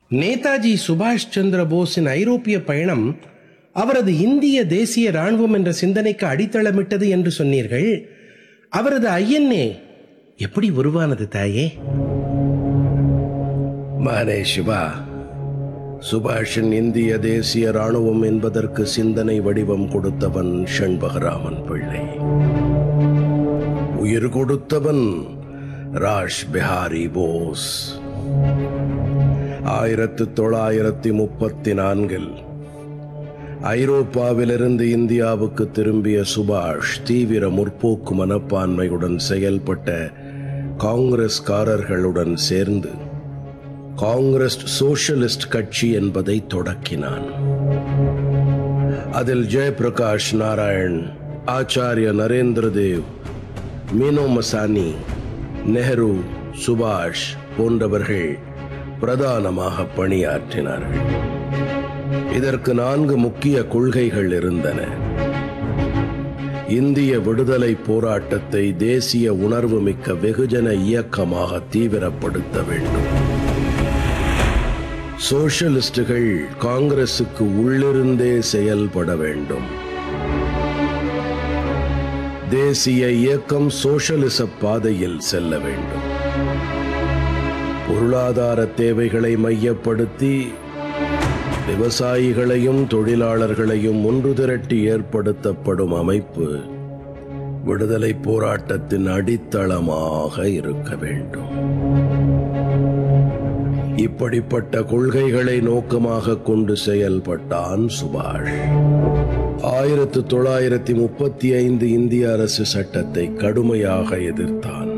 நேதாஜி சுபாஷ் சந்திர போஸின் ஐரோப்பிய பயணம் அவரது இந்திய தேசிய ராணுவம் என்ற சிந்தனைக்கு அடித்தளமிட்டது என்று சொன்னீர்கள் அவரது ஐஎன்ஏ எப்படி உருவானது தாயே மானே சிவா சுபாஷின் இந்திய தேசிய ராணுவம் என்பதற்கு சிந்தனை வடிவம் கொடுத்தவன் ஷண்பகராமன் பிள்ளை உயிர் கொடுத்தவன் ராஷ் பிஹாரி போஸ் ஆயிரத்து தொள்ளாயிரத்தி முப்பத்தி நான்கில் ஐரோப்பாவிலிருந்து இந்தியாவுக்கு திரும்பிய சுபாஷ் தீவிர முற்போக்கு மனப்பான்மையுடன் செயல்பட்ட காங்கிரஸ்காரர்களுடன் சேர்ந்து காங்கிரஸ் சோஷலிஸ்ட் கட்சி என்பதை தொடக்கினான் அதில் ஜெயபிரகாஷ் நாராயண் ஆச்சாரிய நரேந்திர தேவ் மீனோ மசானி நெஹ்ரு சுபாஷ் போன்றவர்கள் பிரதானமாக பணியாற்றினார்கள் இதற்கு நான்கு முக்கிய கொள்கைகள் இருந்தன இந்திய விடுதலை போராட்டத்தை தேசிய உணர்வு மிக்க வெகுஜன இயக்கமாக தீவிரப்படுத்த வேண்டும் சோஷலிஸ்டுகள் காங்கிரசுக்கு உள்ளிருந்தே செயல்பட வேண்டும் தேசிய இயக்கம் சோஷலிச பாதையில் செல்ல வேண்டும் பொருளாதார தேவைகளை மையப்படுத்தி விவசாயிகளையும் தொழிலாளர்களையும் ஒன்று திரட்டி ஏற்படுத்தப்படும் அமைப்பு விடுதலை போராட்டத்தின் அடித்தளமாக இருக்க வேண்டும் இப்படிப்பட்ட கொள்கைகளை நோக்கமாக கொண்டு செயல்பட்டான் சுபாஷ் ஆயிரத்து தொள்ளாயிரத்தி முப்பத்தி ஐந்து இந்திய அரசு சட்டத்தை கடுமையாக எதிர்த்தான்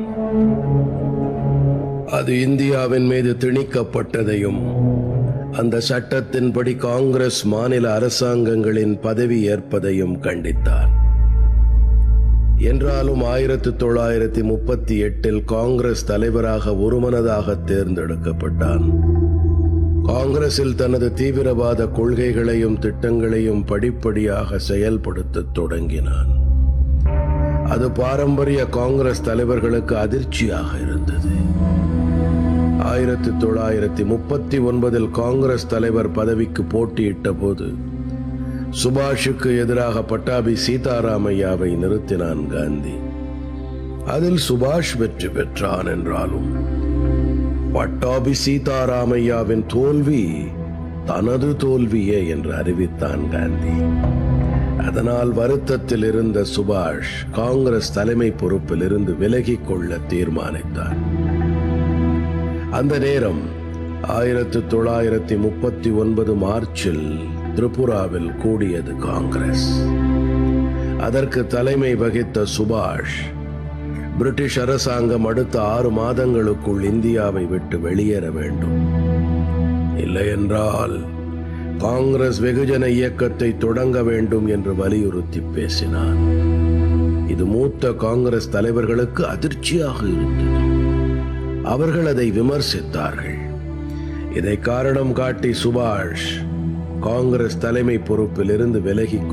அது இந்தியாவின் மீது திணிக்கப்பட்டதையும் அந்த சட்டத்தின்படி காங்கிரஸ் மாநில அரசாங்கங்களின் பதவி ஏற்பதையும் கண்டித்தார் என்றாலும் ஆயிரத்து தொள்ளாயிரத்தி முப்பத்தி எட்டில் காங்கிரஸ் தலைவராக ஒருமனதாக தேர்ந்தெடுக்கப்பட்டான் காங்கிரஸில் தனது தீவிரவாத கொள்கைகளையும் திட்டங்களையும் படிப்படியாக செயல்படுத்தத் தொடங்கினான் அது பாரம்பரிய காங்கிரஸ் தலைவர்களுக்கு அதிர்ச்சியாக இருந்தது ஆயிரத்தி தொள்ளாயிரத்தி முப்பத்தி ஒன்பதில் காங்கிரஸ் தலைவர் பதவிக்கு போட்டியிட்ட போது சுபாஷுக்கு எதிராக பட்டாபி சீதாராமையாவை நிறுத்தினான் காந்தி அதில் சுபாஷ் வெற்றி பெற்றான் என்றாலும் பட்டாபி சீதாராமையாவின் தோல்வி தனது தோல்வியே என்று அறிவித்தான் காந்தி அதனால் வருத்தத்தில் இருந்த சுபாஷ் காங்கிரஸ் தலைமை பொறுப்பில் இருந்து விலகிக் கொள்ள தீர்மானித்தார் அந்த நேரம் ஆயிரத்து தொள்ளாயிரத்தி முப்பத்தி ஒன்பது மார்ச்சில் திரிபுராவில் கூடியது காங்கிரஸ் அதற்கு தலைமை வகித்த சுபாஷ் பிரிட்டிஷ் அரசாங்கம் அடுத்த ஆறு மாதங்களுக்குள் இந்தியாவை விட்டு வெளியேற வேண்டும் இல்லையென்றால் காங்கிரஸ் வெகுஜன இயக்கத்தை தொடங்க வேண்டும் என்று வலியுறுத்தி பேசினார் இது மூத்த காங்கிரஸ் தலைவர்களுக்கு அதிர்ச்சியாக இருந்தது அவர்கள் அதை விமர்சித்தார்கள் இதை காரணம் காட்டி சுபாஷ் காங்கிரஸ் தலைமை பொறுப்பில் இருந்து விலகி